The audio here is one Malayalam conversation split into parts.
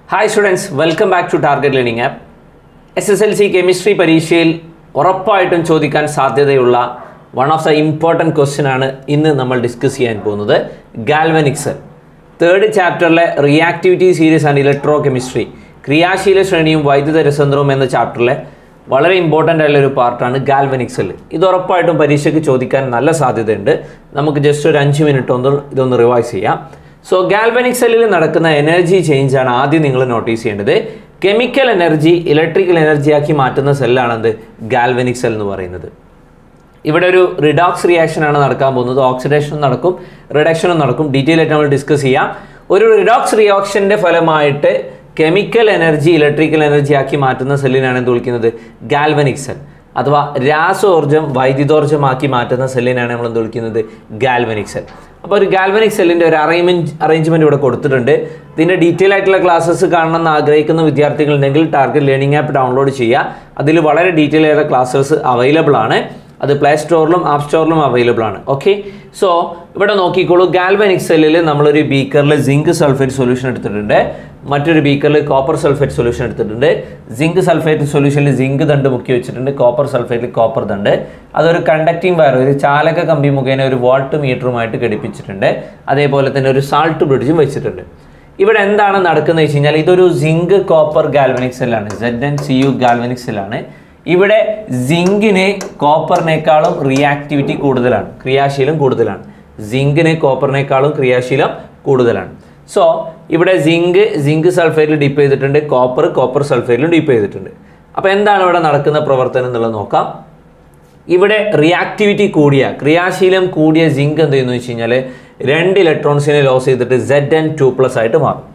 hi students welcome back to target learning app S S L C chemistry പരീക്ഷയിൽ ഉറപ്പായിട്ടും ചോദിക്കാൻ സാധ്യതയുള്ള one of the important question ആണ് ഇന്ന് നമ്മൾ ഡിസ്കസ് ചെയ്യാൻ പോകുന്നത് ഗാൽവനിക്സൽ തേർഡ് ചാപ്റ്ററിലെ reactivity series and electrochemistry ക്രിയാശീല ശ്രേണിയും വൈദ്യുത രസതന്ത്രവും എന്ന ചാപ്റ്ററിലെ വളരെ ഇമ്പോർട്ടൻ്റ് ആയിട്ടുള്ള ഒരു പാർട്ടാണ് ഗാൽവനിക് സെൽ ഇത് ഉറപ്പായിട്ടും പരീക്ഷയ്ക്ക് ചോദിക്കാൻ നല്ല സാധ്യതയുണ്ട് നമുക്ക് ജസ്റ്റ് ഒരു അഞ്ച് മിനിറ്റ് ഒന്ന് ഇതൊന്ന് റിവൈസ് ചെയ്യാം സോ ഗാൽവനിക് സെല്ലിൽ നടക്കുന്ന എനർജി ചേഞ്ച് ആണ് ആദ്യം നിങ്ങൾ നോട്ടീസ് ചെയ്യേണ്ടത് കെമിക്കൽ എനർജി ഇലക്ട്രിക്കൽ എനർജിയാക്കി മാറ്റുന്ന സെല്ലാണ് ഗാൽവനിക് സെൽ എന്ന് പറയുന്നത് ഇവിടെ ഒരു റിഡോക്സ് റിയാക്ഷൻ ആണ് നടക്കാൻ പോകുന്നത് ഓക്സിഡേഷനും നടക്കും റിഡക്ഷനും നടക്കും ഡീറ്റെയിൽ ആയിട്ട് നമ്മൾ ഡിസ്കസ് ചെയ്യാം ഒരു റിഡോക്സ് റിയാക്ഷൻ്റെ ഫലമായിട്ട് കെമിക്കൽ എനർജി ഇലക്ട്രിക്കൽ എനർജി ആക്കി മാറ്റുന്ന സെല്ലിനാണ് എന്ത് വിളിക്കുന്നത് ഗാൽവനിക് സെൽ അഥവാ രാസോർജം വൈദ്യുതോർജ്ജമാക്കി മാറ്റുന്ന സെല്ലിനാണ് നമ്മൾ എന്ത് വിളിക്കുന്നത് ഗാൽവനിക് സെൽ അപ്പോൾ ഒരു ഗാൽവനിക് സെല്ലിൻ്റെ ഒരു അറേഞ്ച്മെൻറ്റ് അറേഞ്ച്മെൻറ്റ് ഇവിടെ കൊടുത്തിട്ടുണ്ട് ഇതിൻ്റെ ഡീറ്റെയിൽ ആയിട്ടുള്ള ക്ലാസ്സസ് കാണണം എന്ന് ആഗ്രഹിക്കുന്ന വിദ്യാർത്ഥികളുണ്ടെങ്കിൽ ടാർഗറ്റ് ലേണിംഗ് ആപ്പ് ഡൗൺലോഡ് ചെയ്യുക അതിൽ വളരെ ഡീറ്റെയിൽ ആയിട്ടുള്ള ക്ലാസ്സസ് അവൈലബിൾ ആണ് അത് പ്ലേ സ്റ്റോറിലും ആപ്പ് സ്റ്റോറിലും അവൈലബിൾ ആണ് ഓക്കെ സോ ഇവിടെ നോക്കിക്കോളൂ ഗാൽവനിക് സെല്ലിൽ നമ്മളൊരു ബീക്കറിൽ സിങ്ക് സൾഫേറ്റ് സൊല്യൂഷൻ എടുത്തിട്ടുണ്ട് മറ്റൊരു ബീക്കറിൽ കോപ്പർ സൾഫേറ്റ് സൊല്യൂഷൻ എടുത്തിട്ടുണ്ട് സിങ്ക് സൾഫേറ്റ് സൊല്യൂഷനിൽ സിങ്ക് ദണ്ട് മുക്കി വെച്ചിട്ടുണ്ട് കോപ്പർ സൾഫേറ്റിൽ കോപ്പർ ദണ്ട് അതൊരു കണ്ടക്റ്റിംഗ് വയർ ഒരു ചാലക കമ്പി മുഖേന ഒരു വാൾട്ട് മീറ്ററുമായിട്ട് ഘടിപ്പിച്ചിട്ടുണ്ട് അതേപോലെ തന്നെ ഒരു സാൾട്ട് ബ്രിഡ്ജും വെച്ചിട്ടുണ്ട് ഇവിടെ എന്താണ് നടക്കുന്നത് വെച്ച് കഴിഞ്ഞാൽ ഇതൊരു സിങ്ക് കോപ്പർ ഗാൽവനിക് സെല്ലാണ് Z N C U galvanic സെല്ലാണ് ഇവിടെ സിങ്കിന് കോപ്പറിനേക്കാളും റിയാക്ടിവിറ്റി കൂടുതലാണ് ക്രിയാശീലം കൂടുതലാണ് സിങ്കിന് കോപ്പറിനേക്കാളും ക്രിയാശീലം കൂടുതലാണ് സോ ഇവിടെ സിങ്ക് സിങ്ക് സൾഫേറ്റിൽ ഡിപ്പ് ചെയ്തിട്ടുണ്ട് കോപ്പർ കോപ്പർ സൾഫേറ്റിലും ഡിപ്പ് ചെയ്തിട്ടുണ്ട് അപ്പോൾ എന്താണ് ഇവിടെ നടക്കുന്ന പ്രവർത്തനം എന്നുള്ളത് നോക്കാം ഇവിടെ റിയാക്ടിവിറ്റി കൂടിയ ക്രിയാശീലം കൂടിയ സിങ്ക് എന്ത് ചെയ്യുന്നു വെച്ച് കഴിഞ്ഞാൽ രണ്ട് ഇലക്ട്രോൺസിനെ ലോസ് ചെയ്തിട്ട് സെഡ് എൻ ടു പ്ലസ് ആയിട്ട് മാറും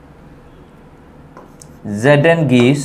Z N gives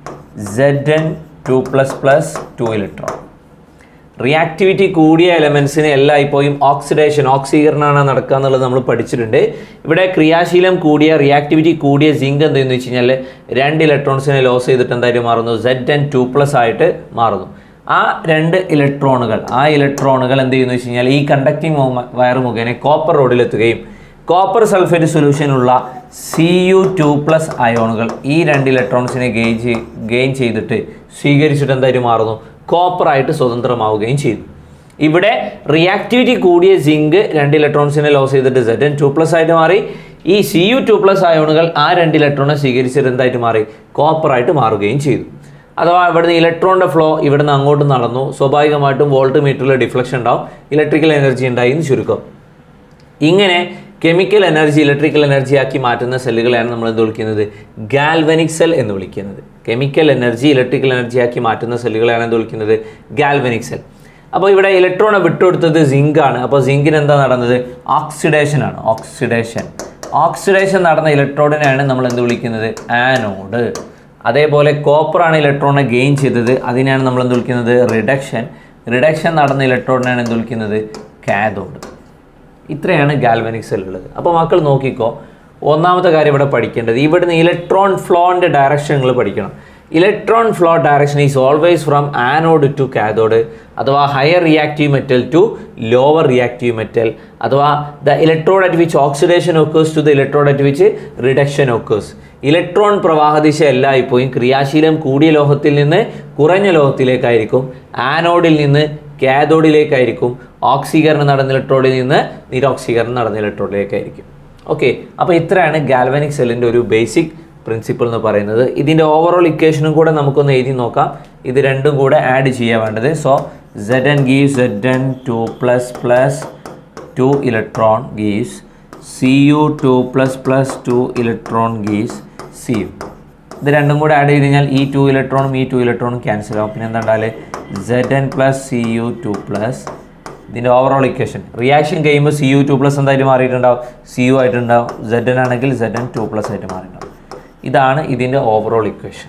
Z N two plus plus two electron reactivity കൂടിയ എലമെൻസിന് എല്ലായ്പ്പോഴും ഓക്സിഡേഷൻ ഓക്സീകരണമാണ് നടക്കുക എന്നുള്ളത് നമ്മൾ പഠിച്ചിട്ടുണ്ട് ഇവിടെ ക്രിയാശീലം കൂടിയ റിയാക്ടിവിറ്റി കൂടിയ സിങ്ക് എന്ത് ചെയ്യുന്നു വെച്ച് കഴിഞ്ഞാൽ രണ്ട് ഇലക്ട്രോൺസിനെ ലോസ് ചെയ്തിട്ട് എന്തായിട്ട് മാറുന്നു സെഡ് എൻ ടു പ്ലസ് ആയിട്ട് മാറുന്നു ആ രണ്ട് ഇലക്ട്രോണുകൾ ആ ഇലക്ട്രോണുകൾ എന്ത് ചെയ്യുന്നു വെച്ച് കഴിഞ്ഞാൽ ഈ കണ്ടക്റ്റിംഗ് വയർ മുഖേന കോപ്പർ റോഡിലെത്തുകയും കോപ്പർ സൾഫേറ്റ് സൊല്യൂഷനുള്ള സി യു ടു പ്ലസ് അയോണുകൾ ഈ രണ്ട് ഇലക്ട്രോൺസിനെ ഗെയിൻ ചെയ് ഗെയിൻ ചെയ്തിട്ട് സ്വീകരിച്ചിട്ട് എന്തായിട്ട് മാറുന്നു കോപ്പറായിട്ട് സ്വതന്ത്രമാവുകയും ചെയ്തു ഇവിടെ റിയാക്ടിവിറ്റി കൂടിയ സിങ്ക് രണ്ട് ഇലക്ട്രോൺസിനെ ലോസ് ചെയ്തിട്ട് സെഡ് എൻ ടു പ്ലസ് ആയിട്ട് മാറി ഈ സി യു ടു പ്ലസ് അയോണുകൾ ആ രണ്ട് ഇലക്ട്രോണെ സ്വീകരിച്ചിട്ട് എന്തായിട്ട് മാറി കോപ്പറായിട്ട് മാറുകയും ചെയ്തു അഥവാ ഇവിടുന്ന് ഇലക്ട്രോണിൻ്റെ ഫ്ലോ ഇവിടുന്ന് അങ്ങോട്ട് നടന്നു സ്വാഭാവികമായിട്ടും വോൾട്ട് മീറ്ററിൽ ഡിഫ്ലക്ഷൻ ഉണ്ടാവും ഇലക്ട്രിക്കൽ എനർജി ഉണ്ടായി എന്ന് ചുരുക്കം ഇങ്ങനെ കെമിക്കൽ എനർജി ഇലക്ട്രിക്കൽ എനർജി ആക്കി മാറ്റുന്ന സെല്ലുകളെയാണ് നമ്മൾ എന്ത് വിളിക്കുന്നത് ഗാൽവനിക് സെൽ എന്ന് വിളിക്കുന്നത് കെമിക്കൽ എനർജി ഇലക്ട്രിക്കൽ എനർജി ആക്കി മാറ്റുന്ന സെല്ലുകളെയാണ് എന്ത് വിളിക്കുന്നത് ഗാൽവനിക് സെൽ അപ്പോൾ ഇവിടെ ഇലക്ട്രോണെ വിട്ടുകൊടുത്തത് സിങ്ക് ആണ് അപ്പോൾ സിങ്കിന് എന്താ നടന്നത് ഓക്സിഡേഷൻ ആണ് ഓക്സിഡേഷൻ ഓക്സിഡേഷൻ നടന്ന ഇലക്ട്രോണിനെയാണ് നമ്മൾ എന്ത് വിളിക്കുന്നത് ആനോഡ് അതേപോലെ കോപ്പറാണ് ഇലക്ട്രോണെ ഗെയിൻ ചെയ്തത് അതിനെയാണ് നമ്മൾ എന്ത് വിളിക്കുന്നത് റിഡക്ഷൻ റിഡക്ഷൻ നടന്ന ഇലക്ട്രോണിനെയാണ് എന്ത് വിളിക്കുന്നത് കാഥോഡ് ഇത്രയാണ് ഗാൽവനിക് സെൽ ഉള്ളത് അപ്പോൾ മക്കൾ നോക്കിക്കോ ഒന്നാമത്തെ കാര്യം ഇവിടെ പഠിക്കേണ്ടത് ഇവിടുന്ന് ഇലക്ട്രോൺ ഫ്ലോൻ്റെ ഡയറക്ഷൻ നിങ്ങൾ പഠിക്കണം electron flow direction is always from anode to cathode അഥവാ higher reactive metal to lower reactive metal അഥവാ the electrode at which oxidation occurs to the electrode at which reduction occurs electron പ്രവാഹദിശ എല്ലായ്പ്പോഴും ക്രിയാശീലം കൂടിയ ലോഹത്തിൽ നിന്ന് കുറഞ്ഞ ലോഹത്തിലേക്കായിരിക്കും ആനോഡിൽ നിന്ന് കാഥോഡിലേക്കായിരിക്കും ഓക്സീകരണം നടന്ന ഇലക്ട്രോഡിൽ നിന്ന് നിരോക്സീകരണം നടന്ന ഇലക്ട്രോഡിലേക്കായിരിക്കും ഓക്കെ അപ്പോൾ ഇത്രയാണ് ഗാൽവനിക് സെല്ലിൻ്റെ ഒരു ബേസിക് പ്രിൻസിപ്പിൾ എന്ന് പറയുന്നത് ഇതിൻ്റെ ഓവറോൾ ഇക്വേഷനും കൂടെ നമുക്കൊന്ന് എഴുതി നോക്കാം ഇത് രണ്ടും കൂടെ ആഡ് ചെയ്യാൻ വേണ്ടത് so Z N give Z N two plus plus two electron gives C U two plus plus two electron gives C U ഇത് രണ്ടും കൂടെ ആഡ് ചെയ്ത് കഴിഞ്ഞാൽ ഈ ടു ഇലക്ട്രോണും ഈ ടു ഇലക്ട്രോണും ക്യാൻസൽ ആവും പിന്നെ എന്താ ഉണ്ടാല് Z N plus C U two plus ഇതിൻ്റെ ഓവറോൾ ഇക്വേഷൻ റിയാക്ഷൻ കഴിയുമ്പോൾ സി യു ടു പ്ലസ് എന്തായിട്ട് മാറിയിട്ടുണ്ടാവും സി യു ആയിട്ടുണ്ടാവും സെഡ് എൻ ആണെങ്കിൽ സെഡ് എൻ ടു പ്ലസ് ആയിട്ട് മാറിയിട്ടുണ്ടാവും ഇതാണ് ഇതിൻ്റെ ഓവറോൾ ഇക്വേഷൻ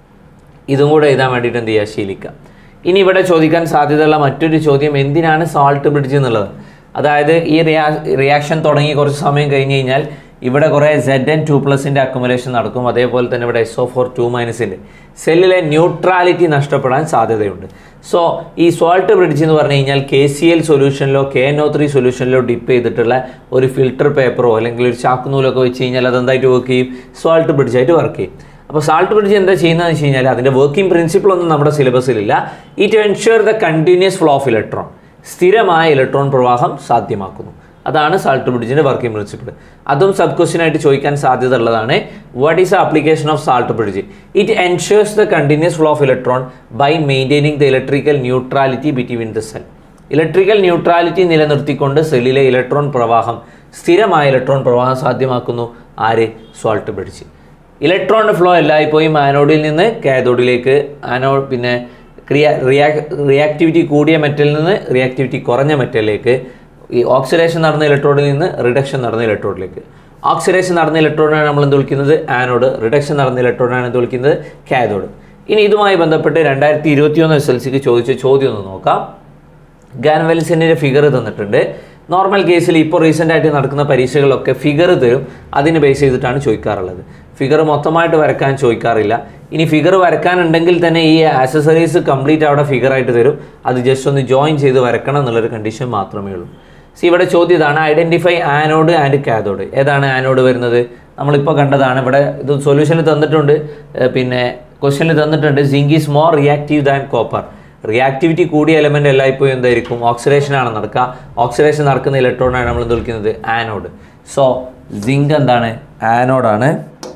ഇതും കൂടെ എഴുതാൻ വേണ്ടിയിട്ട് എന്ത് ചെയ്യുക ശീലിക്കുക ഇനി ഇവിടെ ചോദിക്കാൻ സാധ്യതയുള്ള മറ്റൊരു ചോദ്യം എന്തിനാണ് സാൾട്ട് ബ്രിഡ്ജ് എന്നുള്ളത് അതായത് ഈ റിയാ റിയാക്ഷൻ തുടങ്ങി കുറച്ച് സമയം കഴിഞ്ഞ് കഴിഞ്ഞാൽ ഇവിടെ കുറേ സെഡ് എൻ ടു പ്ലസിൻ്റെ അക്കുമുലേഷൻ നടക്കും അതേപോലെ തന്നെ ഇവിടെ എസ് ഒ ഫോർ ടു മൈനസിൻ്റെ സെല്ലിലെ ന്യൂട്രാലിറ്റി നഷ്ടപ്പെടാൻ സാധ്യതയുണ്ട് സോ ഈ സോൾട്ട് ബ്രിഡ്ജ് എന്ന് പറഞ്ഞു കഴിഞ്ഞാൽ കെ സി എൽ സൊല്യൂഷനിലോ കെ എൻ ഒ ത്രീ സൊല്യൂഷനിലോ ഡിപ്പ് ചെയ്തിട്ടുള്ള ഒരു ഫിൽട്ടർ പേപ്പറോ അല്ലെങ്കിൽ ഒരു ചാക്കുനൂലൊക്കെ വെച്ച് കഴിഞ്ഞാൽ അതെന്തായിട്ട് വർക്ക് ചെയ്യും സോൾട്ട് ബ്രിഡ്ജായിട്ട് വർക്ക് ചെയ്യും അപ്പോൾ സാൾട്ട് ബ്രിഡ്ജ് എന്താ ചെയ്യുന്നതെന്ന് വെച്ച് കഴിഞ്ഞാൽ അതിൻ്റെ വർക്കിംഗ് പ്രിൻസിപ്പിൾ ഒന്നും നമ്മുടെ സിലബസിലില്ല it ensure the continuous flow of electron സ്ഥിരമായ ഇലക്ട്രോൺ പ്രവാഹം സാധ്യമാക്കുന്നു അതാണ് സാൾട്ട് ബ്രിഡ്ജിൻ്റെ വർക്കിംഗ് പ്രിൻസിപ്പിൾ അതും സബ് ക്വസ്റ്റ്യൻ ആയിട്ട് ചോദിക്കാൻ സാധ്യത ഉള്ളതാണ് what is application of salt bridge it ensures the continuous flow of electron by maintaining the electrical neutrality between the cell electrical neutrality നിലനിർത്തിക്കൊണ്ട് സെല്ലിലെ ഇലക്ട്രോൺ പ്രവാഹം സ്ഥിരമായ ഇലക്ട്രോൺ പ്രവാഹം സാധ്യമാക്കുന്നു ആര് സോൾട്ട് ബ്രിഡ്ജ് ഇലക്ട്രോണിൻ്റെ ഫ്ലോ എല്ലായ്പ്പോഴും ആനോഡിൽ നിന്ന് കാഥോഡിലേക്ക് ആനോ പിന്നെ ക്രിയ റിയാ റിയാക്ടിവിറ്റി കൂടിയ മെറ്റലിൽ നിന്ന് റിയാക്ടിവിറ്റി കുറഞ്ഞ മെറ്റലിലേക്ക് ഈ ഓക്സിഡേഷൻ നടന്ന ഇലക്ട്രോഡിൽ നിന്ന് റിഡക്ഷൻ നടന്ന ഇലക്ട്രോഡിലേക്ക് ഓക്സിഡേഷൻ നടന്ന ഇലക്ട്രോഡിനാണ് നമ്മൾ എന്ത് വിളിക്കുന്നത് ആനോഡ് റിഡക്ഷൻ നടന്ന ഇലക്ട്രോഡിനാണ് എന്ത് വിളിക്കുന്നത് കാഥോഡ് ഇനി ഇതുമായി ബന്ധപ്പെട്ട് രണ്ടായിരത്തി ഇരുപത്തി ഒന്ന് എസ് എൽ സിക്ക് ചോദിച്ച ചോദ്യം ഒന്ന് നോക്കാം ഗാൻവെൽസിൻ്റെ ഫിഗർ തന്നിട്ടുണ്ട് നോർമൽ കേസിൽ ഇപ്പോൾ റീസെൻ്റ് ആയിട്ട് നടക്കുന്ന പരീക്ഷകളൊക്കെ ഫിഗർ തരും അതിന് ബേസ് ചെയ്തിട്ടാണ് ചോദിക്കാറുള്ളത് ഫിഗർ മൊത്തമായിട്ട് വരക്കാൻ ചോദിക്കാറില്ല ഇനി ഫിഗർ വരക്കാനുണ്ടെങ്കിൽ തന്നെ ഈ ആക്സസറീസ് കംപ്ലീറ്റ് അവിടെ ഫിഗർ ആയിട്ട് തരും അത് ജസ്റ്റ് ഒന്ന് ജോയിൻ ചെയ്ത് വരക്കണം എന്നുള്ളൊരു കണ്ടീഷൻ മാത്രമേ ഉള്ളൂ സി ഇവിടെ ചോദ്യം ഇതാണ് ഐഡൻറ്റിഫൈ ആനോഡ് ആൻഡ് കാഥോഡ് ഏതാണ് ആനോഡ് വരുന്നത് നമ്മളിപ്പോൾ കണ്ടതാണ് ഇവിടെ ഇത് സൊല്യൂഷനിൽ തന്നിട്ടുണ്ട് ഏർ പിന്നെ ക്വസ്റ്റ്യനിൽ തന്നിട്ടുണ്ട് zinc is more reactive than copper reactivity കൂടിയ എലമെൻ്റ് എല്ലായ്പ്പോഴും എന്തായിരിക്കും ഓക്സിഡേഷൻ ആണ് നടക്കുക ഓക്സിഡേഷൻ നടക്കുന്ന ഇലക്ട്രോണാണ് നമ്മൾ എന്ത് വിളിക്കുന്നത് ആനോഡ് സോ സിങ്ക് എന്താണ് ആനോഡാണ്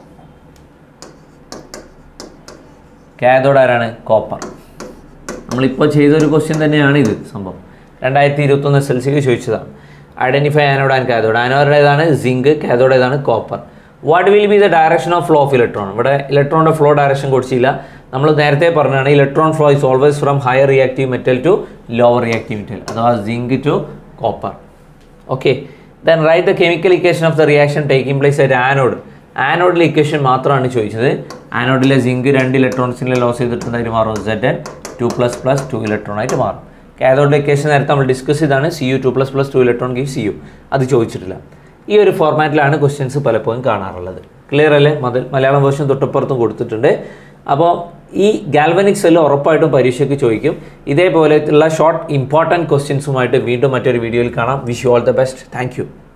കാഥോഡ് ആരാണ് കോപ്പർ നമ്മളിപ്പോൾ ചെയ്തൊരു ക്വസ്റ്റ്യൻ തന്നെയാണ് ഇത് സംഭവം രണ്ടായിരത്തി ഇരുപത്തൊന്ന് എസ് എൽ സിക്ക് ചോദിച്ചതാണ് ഐഡൻറ്റിഫൈ ആനോഡ് ആൻഡ് കാഥോഡ് ആനോഡേതാണ് സിങ്ക് കാഥോഡേതാണ് copper what will be the direction of flow of electron ഇവിടെ ഇലക്ട്രോണിൻ്റെ ഫ്ലോ ഡയറക്ഷൻ കൊടുത്തില്ല നമ്മൾ നേരത്തെ പറഞ്ഞാണ് electron flow is always from higher reactive metal to lower reactive metal അഥവാ zinc to copper okay then write the chemical equation of the reaction taking place at anode ആനോഡിലെ ഇക്വേഷൻ മാത്രമാണ് ചോദിച്ചത് ആനോഡിലെ സിങ്ക് രണ്ട് ഇലക്ട്രോൺസിനെ ലോസ് ചെയ്തിട്ടുണ്ടായിട്ട് മാറും Z N two plus plus two electron ആയിട്ട് മാറും കാഥോഡിലെ ഇക്വേഷൻ നേരത്തെ നമ്മൾ ഡിസ്കസ് ചെയ്താണ് C U two plus plus two electron give C U അത് ചോദിച്ചിട്ടില്ല ഈ ഒരു ഫോർമാറ്റിലാണ് ക്വസ്റ്റ്യൻസ് പലപ്പോഴും കാണാറുള്ളത് ക്ലിയർ അല്ലേ മത മലയാളം വേർഷൻ തൊട്ടപ്പുറത്തും കൊടുത്തിട്ടുണ്ട് അപ്പോൾ ഈ ഗാൽവനിക് സെല്ല് ഉറപ്പായിട്ടും പരീക്ഷയ്ക്ക് ചോദിക്കും ഇതേപോലെയുള്ള ഷോർട്ട് ഇമ്പോർട്ടൻറ്റ് ക്വസ്റ്റ്യൻസുമായിട്ട് വീണ്ടും മറ്റൊരു വീഡിയോയിൽ കാണാം wish you all the best thank U